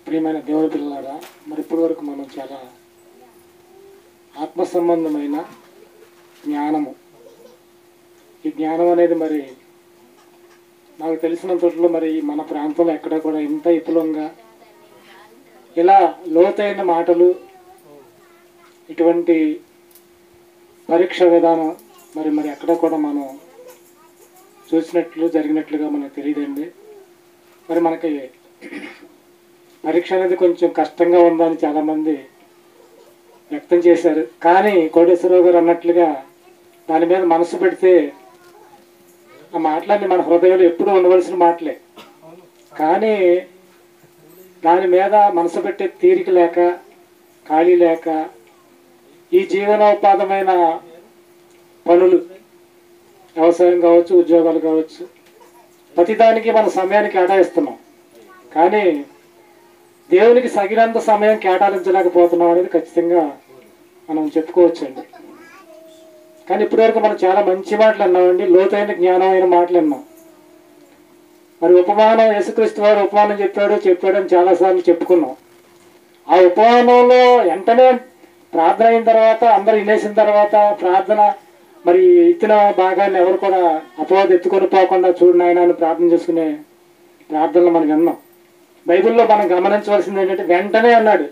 ప్రియమైన దేవుని పిల్లలారా మరి ఇప్పటి వరకు మనం చాలా ఆత్మ సంబంధమైన జ్ఞానము ఈ జ్ఞానం అనేది మరి నాకు తెలిసినంతట్లో మరి మన ప్రాంతంలో ఎక్కడ కూడా ఇంత విపులంగా ఇలా లోతైన మాటలు ఇటువంటి పరీక్ష విధానం మరి మరి ఎక్కడ కూడా మనం చూసినట్లు జరిగినట్లుగా మనకు తెలియదండి మరి మనకి పరీక్ష అనేది కొంచెం కష్టంగా ఉందని చాలామంది వ్యక్తం చేశారు కానీ కోటేశ్వరరావు గారు అన్నట్లుగా దాని మీద మనసు పెడితే ఆ మాటలన్నీ మన హృదయంలో ఎప్పుడూ ఉండవలసిన మాటలే కానీ దాని మీద మనసు పెట్టే తీరిక లేక ఖాళీ లేక ఈ జీవనోపాధమైన పనులు వ్యవసాయం కావచ్చు ఉద్యోగాలు కావచ్చు ప్రతిదానికి మన సమయాన్ని కేటాయిస్తున్నాం కానీ దేవునికి సగినంత సమయం కేటాయించలేకపోతున్నాం అనేది ఖచ్చితంగా మనం చెప్పుకోవచ్చండి కానీ ఇప్పటివరకు మనం చాలా మంచి మాటలు అన్నామండి లోతైన జ్ఞానమైన మాటలు అన్నాం మరి ఉపమానం యేసుక్రీస్తు వారు ఉపమానం చెప్పాడు చెప్పాడని చాలాసార్లు చెప్పుకున్నాం ఆ ఉపమానంలో వెంటనే ప్రార్థన అయిన తర్వాత అందరు వినేసిన తర్వాత ప్రార్థన మరి ఇచ్చిన భాగాన్ని ఎవరు కూడా అపవాదం ఎత్తుకొని పోకుండా చూడు నాయన అని ప్రార్థన చేసుకునే ప్రార్థనలు మనం విన్నాం బైబిల్లో మనం గమనించవలసింది ఏంటంటే వెంటనే అన్నాడు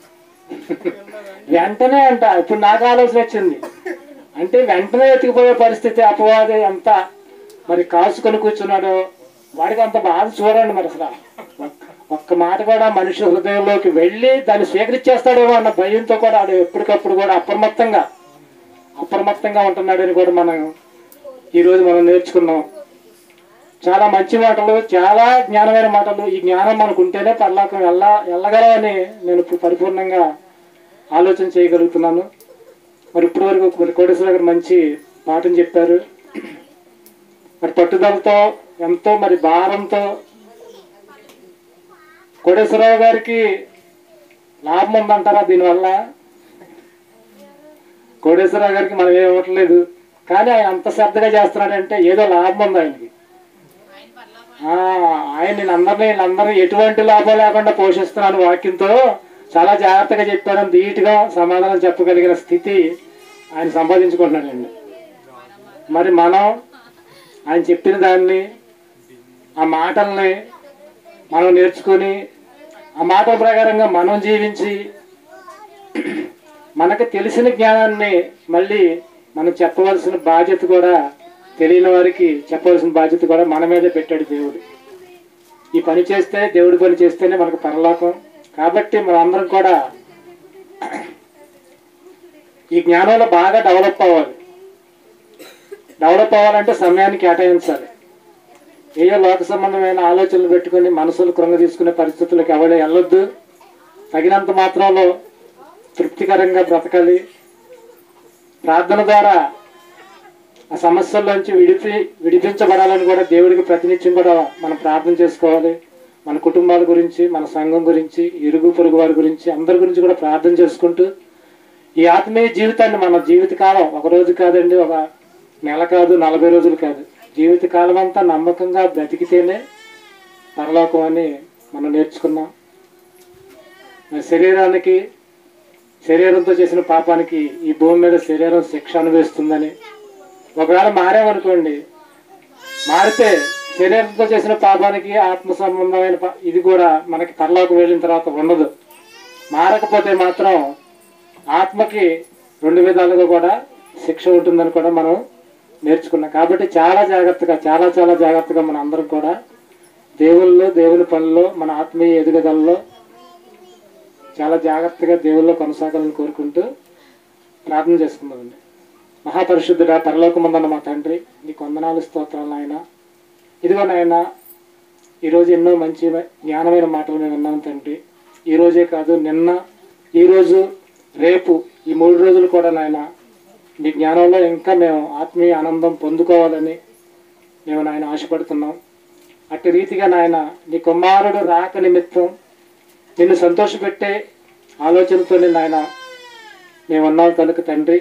వెంటనే అంట ఇప్పుడు నాకు ఆలోచన వచ్చింది అంటే వెంటనే ఎత్తుకుపోయే పరిస్థితి అపవాది ఎంత మరి కాసుకొని కూర్చున్నాడో వాడికి అంత బాధ చూడండి మరి అసలు ఒక్క- ఒక్క మాట కూడా మనిషి హృదయంలోకి వెళ్ళి దాన్ని స్వీకరించేస్తాడేమో అన్న భయంతో కూడా ఆడు ఎప్పటికప్పుడు కూడా అప్రమత్తంగా అప్రమత్తంగా ఉంటున్నాడని కూడా మనం ఈరోజు మనం నేర్చుకున్నాం చాలా మంచి మాటలు చాలా జ్ఞానమైన మాటలు ఈ జ్ఞానం మనకు ఉంటేనే పర్లోకం వెళ్ళ వెళ్ళగలమని నేను ఇప్పుడు పరిపూర్ణంగా ఆలోచన చేయగలుగుతున్నాను మరి ఇప్పటి వరకు మరి కోటేశ్వర గారు మంచి పాఠం చెప్పారు మరి పట్టుదలతో ఎంతో మరి భారంతో కోటేశ్వరరావు గారికి లాభం ఉందంటారా దీనివల్ల కోటేశ్వరరావు గారికి మనం ఏం ఇవ్వట్లేదు కానీ ఆయన అంత శ్రద్ధగా చేస్తున్నాడంటే ఏదో లాభం ఉంది ఆయనకి ఆ, ఆయన నేను అందరినీ వీళ్ళందరూ ఎటువంటి లాభం లేకుండా పోషిస్తున్నాను వాక్యంతో చాలా జాగ్రత్తగా చెప్పాడని ధీటుగా సమాధానం చెప్పగలిగిన స్థితి ఆయన సంపాదించుకుంటున్నాడండి మరి మనం ఆయన చెప్పిన దాన్ని ఆ మాటల్ని మనం నేర్చుకొని ఆ మాటల ప్రకారంగా మనం జీవించి మనకు తెలిసిన జ్ఞానాన్ని మళ్ళీ మనం చెప్పవలసిన బాధ్యత కూడా తెలియని వారికి చెప్పవలసిన బాధ్యత కూడా మన మీదే పెట్టాడు దేవుడు ఈ పని చేస్తే దేవుడి పని చేస్తేనే మనకు పరలోకం కాబట్టి మనందరం కూడా ఈ జ్ఞానంలో బాగా డెవలప్ అవ్వాలి డెవలప్ అవ్వాలంటే సమయాన్ని కేటాయించాలి ఏయో లోక సంబంధమైన ఆలోచనలు పెట్టుకుని మనసులు కృంగ తీసుకునే పరిస్థితులకు ఎవడే వెళ్ళొద్దు తగినంత మాత్రంలో తృప్తికరంగా బ్రతకాలి ప్రార్థన ద్వారా ఆ సమస్యల్లోంచి విడిపి విడిపించబడాలని కూడా దేవుడికి ప్రతినిత్యం కూడా మనం ప్రార్థన చేసుకోవాలి మన కుటుంబాల గురించి మన సంఘం గురించి ఇరుగు పొరుగు వారి గురించి అందరి గురించి కూడా ప్రార్థన చేసుకుంటూ ఈ ఆత్మీయ జీవితాన్ని మన జీవితకాలం ఒక రోజు కాదండి ఒక నెల కాదు నలభై రోజులు కాదు జీవితకాలం అంతా నమ్మకంగా బ్రతికితేనే పరలోకం అని మనం నేర్చుకున్నాం మన శరీరానికి శరీరంతో చేసిన పాపానికి ఈ భూమి మీద శరీరం శిక్ష అనుభవిస్తుందని ఒకవేళ మారామనుకోండి మారితే శరీరంతో చేసిన పాపానికి ఆత్మ సంబంధమైన పా- ఇది కూడా మనకి పరలోకి వెళ్ళిన తర్వాత ఉండదు మారకపోతే మాత్రం ఆత్మకి రెండు విధాలుగా కూడా శిక్ష ఉంటుందని కూడా మనం నేర్చుకున్నాం కాబట్టి చాలా జాగ్రత్తగా చాలా చాలా జాగ్రత్తగా మన అందరం కూడా దేవుల్లో దేవుని పనుల్లో మన ఆత్మీయ ఎదుగుదలలో చాలా జాగ్రత్తగా దేవుల్లో కొనసాగాలని కోరుకుంటూ ప్రార్థన చేసుకుందామండి మహాపరిశుద్ధుడా పరలోకమందన్న మా తండ్రి నీకు వందనాలు స్తోత్రాలు నాయన ఇదిగో నాయన ఈరోజు ఎన్నో మంచి జ్ఞానమైన మాటలు మేము విన్నాం తండ్రి ఈ రోజే కాదు నిన్న ఈరోజు రేపు ఈ మూడు రోజులు కూడా నాయన నీ జ్ఞానంలో ఇంకా మేము ఆత్మీయ ఆనందం పొందుకోవాలని మేము నాయన ఆశపడుతున్నాం అట్టి రీతిగా నాయన నీ కుమారుడు రాక నిమిత్తం నిన్ను సంతోషపెట్టే ఆలోచనతోనే నాయన మేము ఉన్నాం కనుక తండ్రి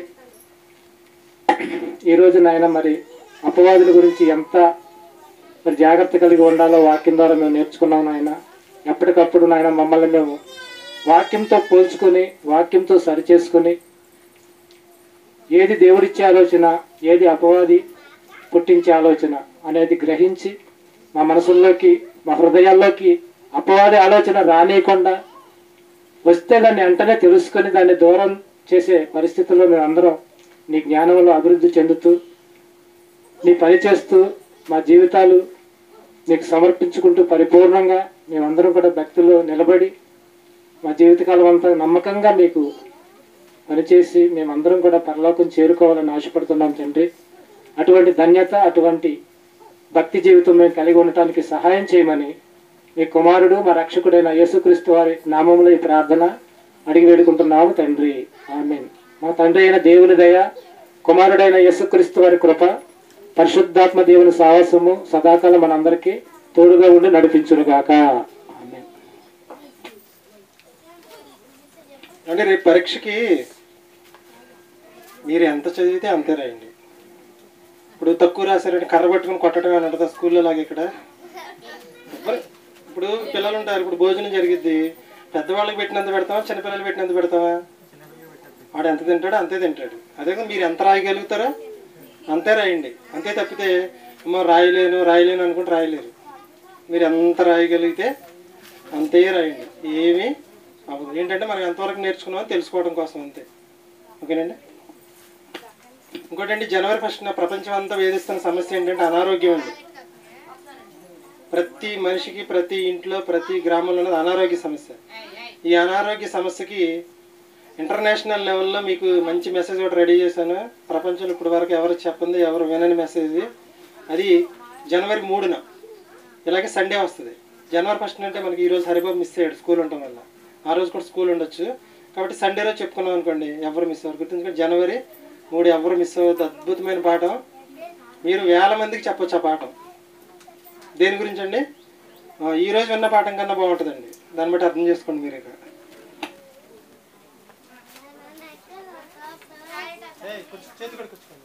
ఈరోజు నాయన మరి అపవాదుల గురించి ఎంత మరి జాగ్రత్త కలిగి ఉండాలో వాక్యం ద్వారా మేము నేర్చుకున్నాం నాయన ఎప్పటికప్పుడు నాయన మమ్మల్ని మేము వాక్యంతో పోల్చుకొని వాక్యంతో సరిచేసుకొని ఏది దేవుడిచ్చే ఆలోచన ఏది అపవాది పుట్టించే ఆలోచన అనేది గ్రహించి మా మనసుల్లోకి మా హృదయాల్లోకి అపవాది ఆలోచన రానియకుండా వస్తే దాన్ని వెంటనే తెలుసుకొని దాన్ని దూరం చేసే పరిస్థితుల్లో మేము అందరం నీ జ్ఞానంలో అభివృద్ధి చెందుతూ నీ పని చేస్తూ మా జీవితాలు నీకు సమర్పించుకుంటూ పరిపూర్ణంగా మేమందరం కూడా భక్తిలో నిలబడి మా జీవితకాలం అంతా నమ్మకంగా మీకు పనిచేసి మేమందరం కూడా పరలోకం చేరుకోవాలని ఆశపడుతున్నాం తండ్రి అటువంటి ధన్యత అటువంటి భక్తి జీవితం మేము కలిగి ఉండటానికి సహాయం చేయమని మీ కుమారుడు మా రక్షకుడైన యేసుక్రీస్తు వారి నామంలో ఈ ప్రార్థన అడిగి వేడుకుంటున్నాము తండ్రి ఆమెన్ మా తండ్రి అయిన దేవుని దయ కుమారుడైన యేసుక్రీస్తు వారి కృప పరిశుద్ధాత్మ దేవుని సాహసము సదాకాలం మనందరికీ తోడుగా ఉండి నడిపించునుగాక ఆమెన్ అంటే రేపు పరీక్షకి మీరు ఎంత చదివితే అంతే రాయండి ఇప్పుడు తక్కువ రాశారంటే కర్ర పట్టుకుని కొట్టడం అని ఉంటుంది స్కూల్లో లాగా ఇక్కడ మరి ఇప్పుడు పిల్లలు ఉంటారు ఇప్పుడు భోజనం జరిగిద్ది పెద్దవాళ్ళకి పెట్టినంత పెడతావా చిన్నపిల్లలు పెట్టినంత పెడతావా వాడు ఎంత తింటాడో అంతే తింటాడు అదే కదా మీరు ఎంత రాయగలుగుతారో అంతే రాయండి అంతే తప్పితే అమ్మో రాయలేను రాయలేను అనుకుంటే రాయలేరు మీరు ఎంత రాయగలిగితే అంతే రాయండి ఏమీ అవ్వదు ఏంటంటే మనం ఎంతవరకు నేర్చుకున్నామో తెలుసుకోవడం కోసం అంతే ఓకేనండి ఇంకోటండి జనవరి ఫస్ట్ ప్రపంచం అంతా వేధిస్తున్న సమస్య ఏంటంటే అనారోగ్యం అండి ప్రతి మనిషికి ప్రతి ఇంట్లో ప్రతి గ్రామంలో ఉన్నది అనారోగ్య సమస్య ఈ అనారోగ్య సమస్యకి ఇంటర్నేషనల్ లెవెల్లో మీకు మంచి మెసేజ్ ఒకటి రెడీ చేశాను ప్రపంచంలో ఇప్పుడు వరకు ఎవరు చెప్పంది ఎవరు వినని మెసేజ్ అది జనవరి మూడున ఇలాగే సండే వస్తుంది జనవరి ఫస్ట్ అంటే మనకి ఈరోజు హరిబాబు మిస్ అయ్యాడు స్కూల్ ఉండటం వల్ల ఆ రోజు కూడా స్కూల్ ఉండొచ్చు కాబట్టి సండే రోజు చెప్పుకున్నాం అనుకోండి ఎవరు మిస్ అవ్వరు గుర్తుంచుకోండి జనవరి మూడు ఎవరు మిస్ అవ్వద్దు అద్భుతమైన పాఠం మీరు వేల మందికి చెప్పొచ్చు ఆ పాఠం దేని గురించి అండి ఆ, ఈ రోజు విన్న పాఠం కన్నా బాగుంటుందండి దాన్ని బట్టి అర్థం చేసుకోండి మీరు ఇక చేతి కూడా కూర్చోండి